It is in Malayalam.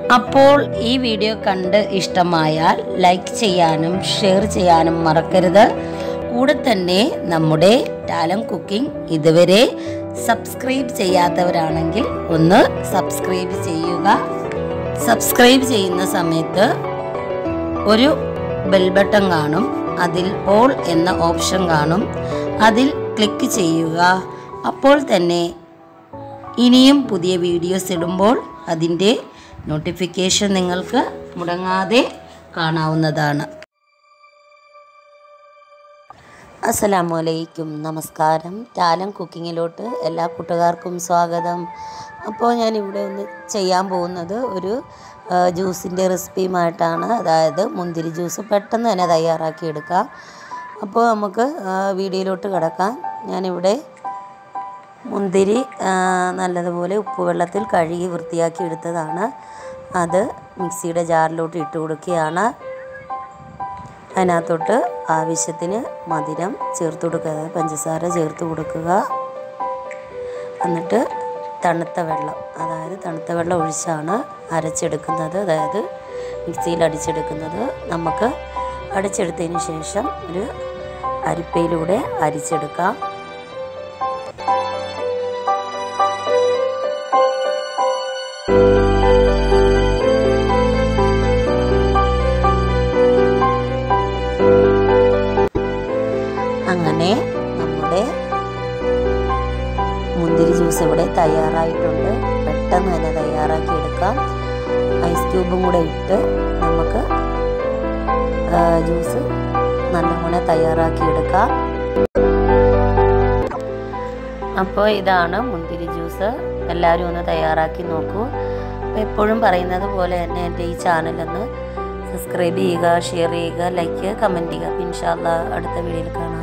അപ്പോൾ ഈ വീഡിയോ കണ്ട് ഇഷ്ടമായാൽ ലൈക്ക് ചെയ്യാനും ഷെയർ ചെയ്യാനും മറക്കരുത് കൂടെ തന്നെ നമ്മുടെ ടാലം കുക്കിംഗ് ഇതുവരെ സബ്സ്ക്രൈബ് ചെയ്യാത്തവരാണെങ്കിൽ ഒന്ന് സബ്സ്ക്രൈബ് ചെയ്യുക സബ്സ്ക്രൈബ് ചെയ്യുന്ന സമയത്ത് ഒരു ബെൽ ബട്ടൺ കാണും അതിൽ ഓൾ എന്ന ഓപ്ഷൻ കാണും അതിൽ ക്ലിക്ക് ചെയ്യുക അപ്പോൾ തന്നെ ഇനിയും പുതിയ വീഡിയോസ് ഇടുമ്പോൾ അതിൻ്റെ നോട്ടിഫിക്കേഷൻ നിങ്ങൾക്ക് മുടങ്ങാതെ കാണാവുന്നതാണ് അസ്സലാമു അലൈക്കും നമസ്കാരം ടാലം കുക്കിങ്ങിലോട്ട് എല്ലാ കൂട്ടുകാർക്കും സ്വാഗതം അപ്പോൾ ഞാൻ ഇവിടെ ഒന്ന് ചെയ്യാൻ പോകുന്നത് ഒരു ആ, ജ്യൂസിൻ്റെ റെസിപ്പിയുമായിട്ടാണ് അതായത് മുന്തിരി ജ്യൂസ് പെട്ടെന്ന് തന്നെ തയ്യാറാക്കി എടുക്കാം അപ്പോൾ നമുക്ക് ആ, വീഡിയോയിലോട്ട് കിടക്കാം ഞാനിവിടെ മുന്തിരി ആ, നല്ലതുപോലെ ഉപ്പുവെള്ളത്തിൽ കഴുകി വൃത്തിയാക്കി എടുത്തതാണ് അത് മിക്സിയുടെ ജാറിലോട്ട് ഇട്ട് കൊടുക്കുകയാണ് അതിനകത്തോട്ട് ആവശ്യത്തിന് മധുരം ചേർത്ത് കൊടുക്കുക അതായത് പഞ്ചസാര ചേർത്ത് കൊടുക്കുക എന്നിട്ട് തണുത്ത വെള്ളം അതായത് തണുത്ത വെള്ളം ഒഴിച്ചാണ് അരച്ചെടുക്കുന്നത് അതായത് മിക്സിയിൽ അടിച്ചെടുക്കുന്നത് നമുക്ക് അടിച്ചെടുത്തതിന് ശേഷം ഒരു അരിപ്പയിലൂടെ അരിച്ചെടുക്കാം അങ്ങനെ നമ്മുടെ മുന്തിരി ജ്യൂസ് ഇവിടെ തയ്യാറായിട്ടുണ്ട് പെട്ടെന്ന് തന്നെ തയ്യാറാക്കി എടുക്കാം ഐസ് ക്യൂബും കൂടെ ഇട്ട് നമുക്ക് ആ, ജ്യൂസ് നല്ലപോലെ തയ്യാറാക്കി എടുക്കാം അപ്പോൾ ഇതാണ് മുന്തിരി ജ്യൂസ് എല്ലാവരും ഒന്ന് തയ്യാറാക്കി നോക്കൂ അപ്പോൾ എപ്പോഴും പറയുന്നത് പോലെ തന്നെ എൻ്റെ ഈ ചാനലൊന്ന് സബ്സ്ക്രൈബ് ചെയ്യുക ഷെയർ ചെയ്യുക ലൈക്ക് കമൻറ്റ് ചെയ്യുക അപ്പോൾ ഇൻഷാല്ല അടുത്ത വീഡിയോയിൽ കാണാം